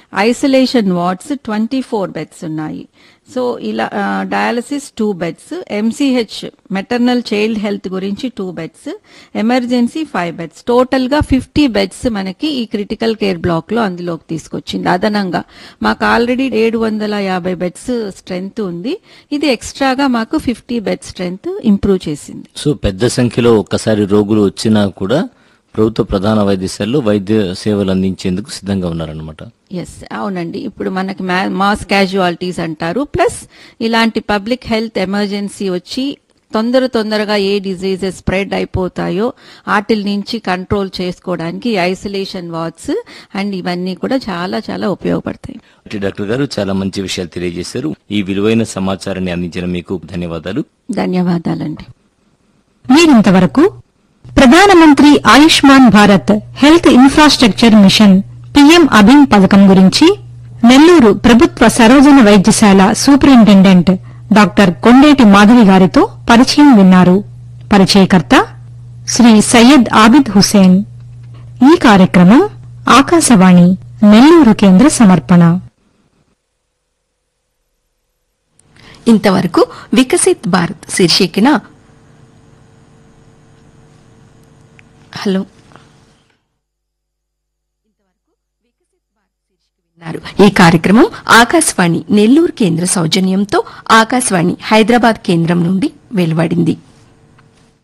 Isolation wards twenty four beds ఉన్నాయి so ఇలా dialysis two beds MCH maternal child health గురించి two beds emergency five beds total గా fifty beds మనకి ఈ critical care black లో అందులోకి తీసుకొచ్చింది అదనంగా మాకు ఆల్రెడీ ఏడు వందల యాభై బెడ్స్ స్ట్రెంగ్త్ ఉంది ఇది ఎక్స్ట్రాగా మాకు ఫిఫ్టీ బెడ్ స్ట్రెంగ్త్ ఇంప్రూవ్ చేసింది సో పెద్ద సంఖ్యలో ఒక్కసారి రోగులు వచ్చినా కూడా ప్రభుత్వ ప్రధాన వైద్యశాలలో వైద్య సేవలు అందించేందుకు సిద్ధంగా ఉన్నారనమాట ఎస్ అవునండి ఇప్పుడు మనకి మా- మాస్ క్యాజువాలిటీస్ అంటారు ప్లస్ ఇలాంటి పబ్లిక్ హెల్త్ ఎమర్జెన్సీ వచ్చి తొందర తొందరగా ఏ డిజీజెస్ స్ప్రెడ్ అయిపోతాయో వాటిల నుంచి కంట్రోల్ చేసుకోవడానికి ఐసోలేషన్ వార్డ్స్ అండ్ ఇవన్నీ కూడా చాలా చాలా ఉపయోగపడతాయి అంటే డాక్టర్ గారు చాలా మంచి విషయాలు తెలియజేశారు ఈ విలువైన సమాచారాన్ని అందించిన మీకు ధన్యవాదాలు ధన్యవాదాలండి మీరింతవరకు ప్రధానమంత్రి Ayushman Bharat health infrastructure mission PM అభిమ్ పథకం గురించి నెల్లూరు ప్రభుత్వ సరోజన వైద్యశాల సూపరింటెండెంట్ డాక్టర్ కొండేటి మాధవి గారితో పరిచయం విన్నారు పరిచయకర్త శ్రీ సయ్యద్ ఆబిద్ హుసేన్ ఈ కార్యక్రమం ఆకాశవాణి నెల్లూరు కేంద్ర సమర్పణ ఇంతవరకు వికసిత్ భారత్ శీర్షికన హలో విన్నారు. ఈ కార్యక్రమం ఆకాశవాణి నెల్లూరు కేంద్ర సౌజన్యంతో ఆకాశవాణి హైదరాబాద్ కేంద్రం నుండి వెలువడింది